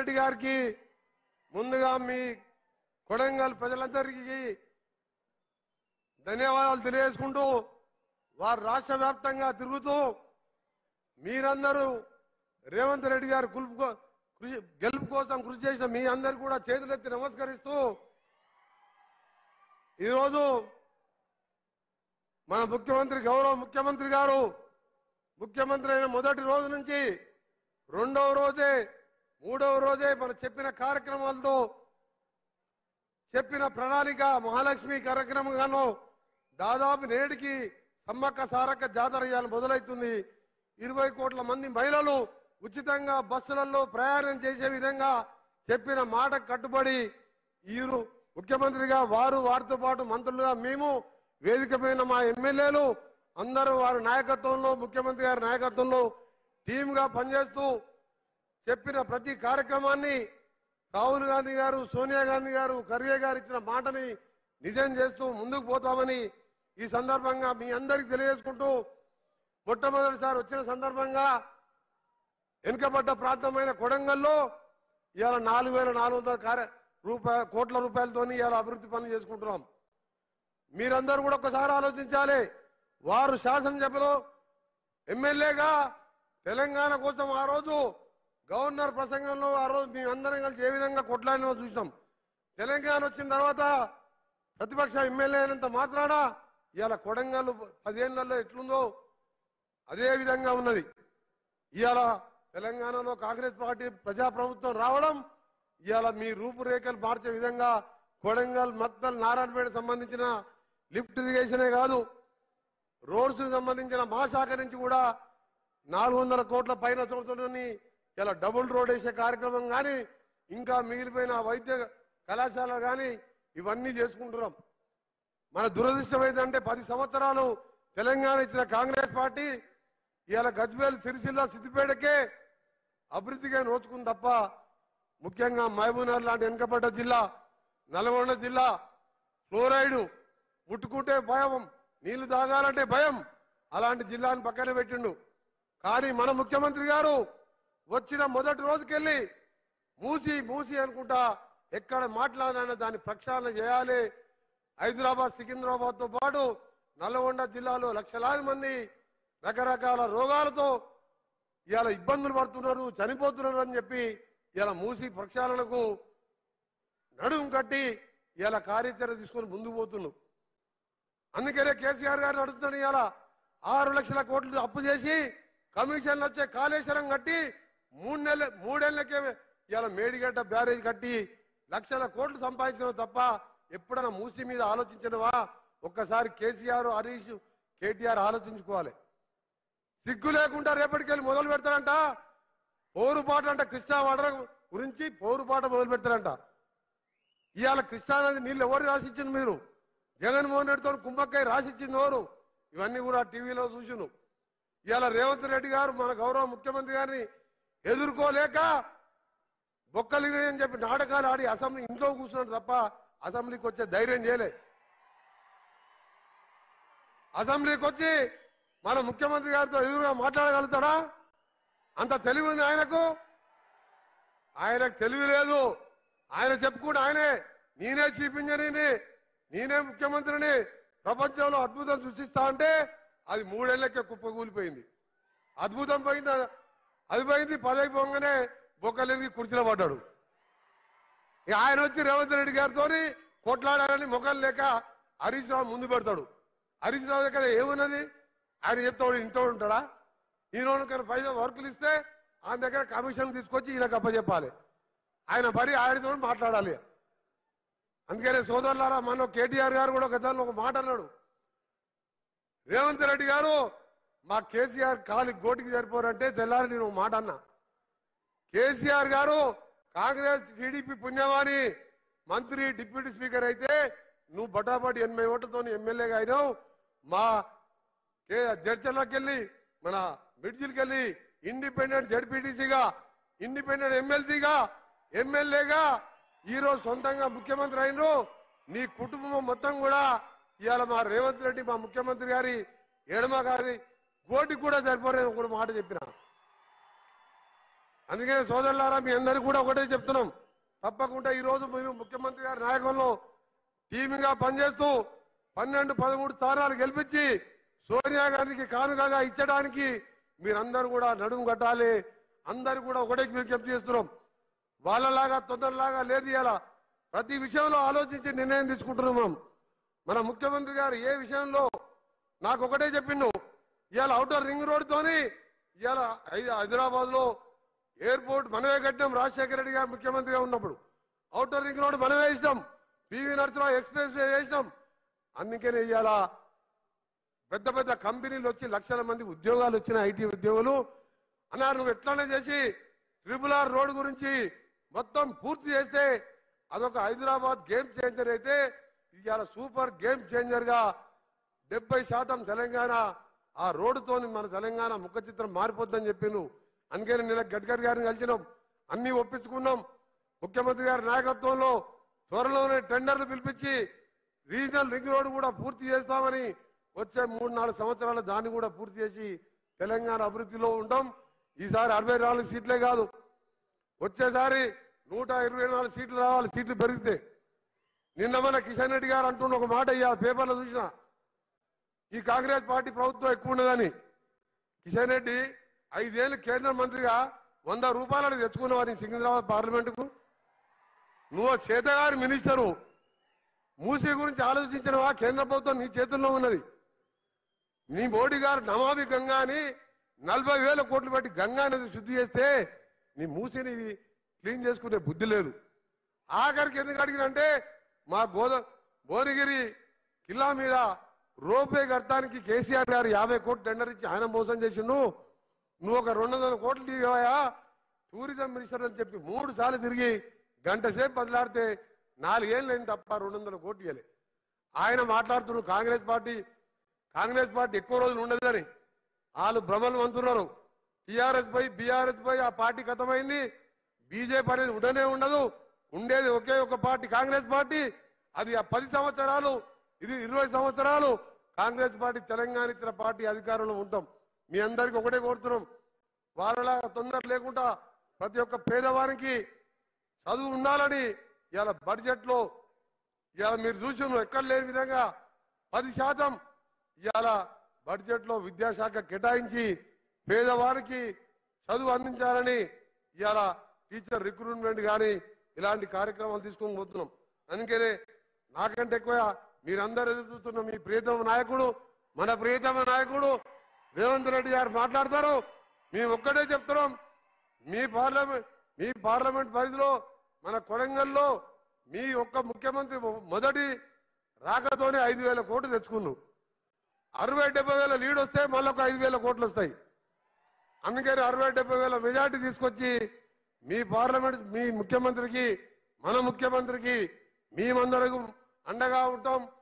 రెడ్డి గారికి ముందుగా మీ కొడంగల్ ప్రజలందరికీ ధన్యవాదాలు తెలియజేసుకుంటూ వారు రాష్ట్ర వ్యాప్తంగా తిరుగుతూ మీరందరూ రేవంత్ రెడ్డి గారు కులుపు కో- కృషి గెలుపు కోసం కృషి చేసిన మీ అందరు కూడా చేతులెత్తి నమస్కరిస్తూ ఈరోజు మన ముఖ్యమంత్రి గౌరవ ముఖ్యమంత్రి గారు ముఖ్యమంత్రి అయిన మొదటి రోజు నుంచి రెండవ రోజే మూడవ రోజే మన చెప్పిన కార్యక్రమాలతో చెప్పిన ప్రణాళిక మహాలక్ష్మి కార్యక్రమంగాను దాదాపు నేటికి సమ్మక్క సారక్క జాతర ఇవాళ మొదలవుతుంది ఇరవై కోట్ల మంది మహిళలు ఉచితంగా బస్సులలో ప్రయాణం చేసే విధంగా చెప్పిన మాట కట్టుబడి ఈరు ముఖ్యమంత్రిగా వారు వారితో పాటు మంత్రులుగా మేము వేదిక పైన మా ఎమ్మెల్యేలు అందరూ వారి నాయకత్వంలో ముఖ్యమంత్రి గారి నాయకత్వంలో టీమ్గా పనిచేస్తూ చెప్పిన ప్రతి కార్యక్రమాన్ని రాహుల్ గాంధీ గారు సోనియా గాంధీ గారు ఖర్గే గారు ఇచ్చిన మాటని నిజం చేస్తూ ముందుకు పోతామని ఈ సందర్భంగా మీ అందరికి తెలియజేసుకుంటూ మొట్టమొదటిసారి వచ్చిన సందర్భంగా వెనుకబడ్డ ప్రాంతమైన కొడంగల్లో ఇవాళ నాలుగు వేల నాలుగు వందల కార్య రూపాయ కోట్ల రూపాయలతోని ఇవాళ అభివృద్ధి పనులు చేసుకుంటున్నాం మీరందరూ కూడా ఒకసారి ఆలోచించాలి వారు శాసనసభలో ఎమ్మెల్యేగా తెలంగాణ కోసం ఆ రోజు గవర్నర్ ప్రసంగంలో ఆ రోజు మేము అందరం కలిసి ఏ విధంగా కొట్లాడినో చూసినాం తెలంగాణ వచ్చిన తర్వాత ప్రతిపక్ష ఎమ్మెల్యే అయినంత మాత్రాన ఇవాళ కొడంగల్ పదేళ్లలో ఎట్లుందో అదే విధంగా ఉన్నది ఇవాళ తెలంగాణలో కాంగ్రెస్ పార్టీ ప్రజాప్రభుత్వం రావడం ఇవాళ మీ రూపురేఖలు మార్చే విధంగా కొడంగల్ మత్తల్ నారాయణపేట సంబంధించిన లిఫ్ట్ ఇరిగేషనే కాదు రోడ్స్ సంబంధించిన మా శాఖ నుంచి కూడా నాలుగు వందల కోట్ల పైన సంవత్సరాన్ని ఇలా డబుల్ రోడ్ వేసే కార్యక్రమం కానీ ఇంకా మిగిలిపోయిన వైద్య కళాశాల కానీ ఇవన్నీ చేసుకుంటున్నాం మన దురదృష్టం ఏంటంటే పది సంవత్సరాలు తెలంగాణ ఇచ్చిన కాంగ్రెస్ పార్టీ ఇవాళ గజ్వేల్ సిరిసిల్ల సిద్దిపేటకే అభివృద్ధిగా నోచుకుంది తప్ప ముఖ్యంగా మహబూబ్నగర్ లాంటి వెనుకబడ్డ జిల్లా నల్గొండ జిల్లా ఫ్లోరైడ్ ముట్టుకుంటే భయం నీళ్లు తాగాలంటే భయం అలాంటి జిల్లాను పక్కన పెట్టిండు కానీ మన ముఖ్యమంత్రి గారు వచ్చిన మొదటి రోజుకెళ్ళి మూసి మూసి అనుకుంటా ఎక్కడ మాట్లాడినా దాన్ని ప్రక్షాళన చేయాలి హైదరాబాద్ సికింద్రాబాద్ తో పాటు నల్గొండ జిల్లాలో లక్షలాది మంది రకరకాల రోగాలతో ఇవాళ ఇబ్బందులు పడుతున్నారు చనిపోతున్నారు అని చెప్పి ఇలా మూసి ప్రక్షాళనకు నడుము కట్టి ఇలా కార్యాచరణ తీసుకొని ముందుకు పోతున్నాం అందుకనే కేసీఆర్ గారు అడుగుతున్నాడు ఇవాళ ఆరు లక్షల కోట్లు అప్పు చేసి కమిషన్లు వచ్చే కాళేశ్వరం కట్టి మూడు నెలల మూడేళ్లకే ఇవాళ మేడిగడ్డ బ్యారేజ్ కట్టి లక్షల కోట్లు సంపాదించడం తప్ప ఎప్పుడైనా మూసి మీద ఆలోచించినవా ఒక్కసారి కేసీఆర్ హరీష్ కేటీఆర్ ఆలోచించుకోవాలి సిగ్గు లేకుండా రేపటికెళ్ళి మొదలు పెడతారంట పోరుపాట అంట కృష్ణా వాటర్ గురించి పోరుపాట మొదలు పెడతారంట ఇవాళ కృష్ణానది నీళ్ళు ఎవరు రాసిచ్చింది మీరు జగన్మోహన్ రెడ్డితో కుంభక్కయ్య రాసిచ్చింది ఎవరు ఇవన్నీ కూడా టీవీలో చూసిను ఇవాళ రేవంత్ రెడ్డి గారు మన గౌరవ ముఖ్యమంత్రి గారిని ఎదుర్కోలేక బొక్కలు అని చెప్పి నాటకాలు ఆడి అసెంబ్లీ ఇంట్లో కూర్చున్నాడు తప్ప అసెంబ్లీకి వచ్చే ధైర్యం చేయలే అసెంబ్లీకి వచ్చి మన ముఖ్యమంత్రి గారితో ఎదురుగా మాట్లాడగలుగుతాడా అంత తెలివి ఉంది ఆయనకు ఆయనకు తెలివి లేదు ఆయన చెప్పుకుంటే ఆయనే నేనే చీఫ్ ఇంజనీర్ని నేనే ముఖ్యమంత్రిని ప్రపంచంలో అద్భుతం సృష్టిస్తా అంటే అది మూడేళ్లకే కుప్పకూలిపోయింది అద్భుతం పోయింది అది పోయింది పదవి పోగానే బొక్కలిరిగి కుర్చీలో పడ్డాడు ఇక ఆయన వచ్చి రేవంత్ రెడ్డి గారితో కొట్లాడాలని ముఖం లేక హరీష్ రావు ముందు పెడతాడు హరీష్ రావు దగ్గర ఏమున్నది ఆయన చెప్తాడు ఇంట్లో ఉంటాడా ఈయన కన్నా పైసలు వర్కులు ఇస్తే ఆయన దగ్గర కమిషన్ తీసుకొచ్చి ఈయనకు అప్పచెప్పాలి ఆయన మరి ఆయనతో మాట్లాడాలి అందుకనే సోదరులారా మన కేటీఆర్ గారు కూడా గతంలో ఒక మాట అన్నాడు రేవంత్ రెడ్డి గారు మా కేసీఆర్ కాలి గోటికి సరిపోరంటే తెల్లారి నేను ఒక మాట అన్నా కేసీఆర్ గారు కాంగ్రెస్ టీడీపీ పుణ్యవాణి మంత్రి డిప్యూటీ స్పీకర్ అయితే నువ్వు బటాబటి ఎనభై ఓట్లతో ఎమ్మెల్యేగా అయినావు మా కే జడ్చర్లోకి వెళ్ళి మన మిడ్జిల్కి వెళ్ళి ఇండిపెండెంట్ జడ్పీటీసీగా ఇండిపెండెంట్ ఎమ్మెల్సీగా ఎమ్మెల్యేగా ఈరోజు సొంతంగా ముఖ్యమంత్రి అయినరు నీ కుటుంబం మొత్తం కూడా ఇవాళ మా రేవంత్ రెడ్డి మా ముఖ్యమంత్రి గారి ఎడమ గారి గోటికి కూడా సరిపోలేదు ఒక మాట చెప్పిన అందుకే సోదరులారా మీ అందరికీ కూడా ఒకటే చెప్తున్నాం తప్పకుండా ఈ రోజు మీరు ముఖ్యమంత్రి గారి నాయకంలో టీమ్గా పనిచేస్తూ పన్నెండు పదమూడు స్థానాలు గెలిపించి సోనియా గాంధీకి కానుకగా ఇచ్చడానికి మీరందరూ కూడా నడుము కట్టాలి అందరూ కూడా ఒకటే విజ్ఞప్తి చేస్తున్నాం వాళ్ళలాగా తొందరలాగా లేదు ఇలా ప్రతి విషయంలో ఆలోచించి నిర్ణయం తీసుకుంటున్నాం మన ముఖ్యమంత్రి గారు ఏ విషయంలో నాకు ఒకటే చెప్పిండు ఇవాళ అవుటర్ రింగ్ రోడ్ తోని ఇవాళ హైదరాబాద్ లో ఎయిర్పోర్ట్ మనమే కట్టినాం రాజశేఖర రెడ్డి గారు ముఖ్యమంత్రిగా ఉన్నప్పుడు అవుటర్ రింగ్ రోడ్ మనమే వేసినాం పివి నరసింహరావు ఎక్స్ప్రెస్ వే వేసినాం అందుకనే ఇవాళ పెద్ద పెద్ద కంపెనీలు వచ్చి లక్షల మంది ఉద్యోగాలు వచ్చిన ఐటీ ఉద్యోగులు అన్నారు నువ్వు ఎట్లనే చేసి త్రిపుల్ ఆర్ రోడ్ గురించి మొత్తం పూర్తి చేస్తే అదొక హైదరాబాద్ గేమ్ చేంజర్ అయితే ఇవాళ సూపర్ గేమ్ చేంజర్ గా డెబ్బై శాతం తెలంగాణ ఆ రోడ్డుతో మన తెలంగాణ ముఖ చిత్రం మారిపోద్దని చెప్పిండు అందుకని నిన్న గడ్కరీ గారిని కలిసినాం అన్ని ఒప్పించుకున్నాం ముఖ్యమంత్రి గారి నాయకత్వంలో త్వరలోనే టెండర్లు పిలిపించి రీజనల్ రింగ్ రోడ్ కూడా పూర్తి చేస్తామని వచ్చే మూడు నాలుగు సంవత్సరాలు దాన్ని కూడా పూర్తి చేసి తెలంగాణ అభివృద్ధిలో ఉంటాం ఈసారి అరవై నాలుగు సీట్లే కాదు వచ్చేసారి నూట ఇరవై నాలుగు సీట్లు రావాలి సీట్లు పెరిగితే నిన్న మన కిషన్ రెడ్డి గారు అంటున్న ఒక మాట ఇయ్యాలి పేపర్లో చూసిన ఈ కాంగ్రెస్ పార్టీ ప్రభుత్వం ఎక్కువ ఉండదని కిషన్ రెడ్డి ఐదేళ్ళు కేంద్ర మంత్రిగా వంద రూపాయలు తెచ్చుకున్నావా నీ సికింద్రాబాద్ పార్లమెంటుకు నువ్వు చేతగారి మినిస్టరు మూసీ గురించి ఆలోచించినవా కేంద్ర ప్రభుత్వం నీ చేతుల్లో ఉన్నది నీ మోడీ గారు నమామి గంగా అని నలభై వేల కోట్లు పెట్టి గంగా నది శుద్ధి చేస్తే నీ మూసిని క్లీన్ చేసుకునే బుద్ధి లేదు ఆఖరికి ఎందుకు అడిగినంటే మా గోద భువనగిరి కిల్లా మీద రోపే కట్టడానికి కేసీఆర్ గారు యాభై కోట్లు టెండర్ ఇచ్చి ఆయన మోసం చేసిండు నువ్వు ఒక రెండు వందల కోట్లు ఇవ్వయా టూరిజం మినిస్టర్ అని చెప్పి మూడు సార్లు తిరిగి గంట సేపు బదిలాడితే నాలుగేళ్ళు అయింది తప్ప రెండు వందల కోట్లు ఇవ్వలే ఆయన మాట్లాడుతున్నాడు కాంగ్రెస్ పార్టీ కాంగ్రెస్ పార్టీ ఎక్కువ రోజులు ఉండదని వాళ్ళు భ్రమలు అంటున్నారు టీఆర్ఎస్ పై బీఆర్ఎస్ పై ఆ పార్టీ ఖతమైంది బీజేపీ అనేది ఉండనే ఉండదు ఉండేది ఒకే ఒక పార్టీ కాంగ్రెస్ పార్టీ అది ఆ పది సంవత్సరాలు ఇది ఇరవై సంవత్సరాలు కాంగ్రెస్ పార్టీ తెలంగాణ ఇచ్చిన పార్టీ అధికారంలో ఉంటాం మీ అందరికి ఒకటే కోరుతున్నాం వాళ్ళలా తొందర లేకుండా ప్రతి ఒక్క పేదవానికి చదువు ఉండాలని ఇవాళ బడ్జెట్ లో ఇవాళ మీరు చూసి ఎక్కడ లేని విధంగా పది శాతం ఇవాళ బడ్జెట్ లో విద్యాశాఖ కేటాయించి పేదవారికి చదువు అందించాలని ఇవాళ టీచర్ రిక్రూట్మెంట్ కానీ ఇలాంటి కార్యక్రమాలు తీసుకొని పోతున్నాం అందుకనే నాకంటే ఎక్కువ మీరందరూ ఎదురు చూస్తున్న మీ ప్రియతమ నాయకుడు మన ప్రియతమ నాయకుడు రేవంత్ రెడ్డి గారు మాట్లాడతారు మేము ఒక్కటే చెప్తున్నాం మీ పార్లమెంట్ మీ పార్లమెంట్ పరిధిలో మన కొడంగల్లో మీ ఒక్క ముఖ్యమంత్రి మొదటి రాకతోనే ఐదు వేల కోట్లు తెచ్చుకున్నాం అరవై డెబ్బై వేల లీడ్ వస్తే మళ్ళీ ఒక ఐదు వేల కోట్లు వస్తాయి అందుకని అరవై డెబ్బై వేల మెజార్టీ తీసుకొచ్చి మీ పార్లమెంట్ మీ ముఖ్యమంత్రికి మన ముఖ్యమంత్రికి మేమందరకు అండగా ఉంటాం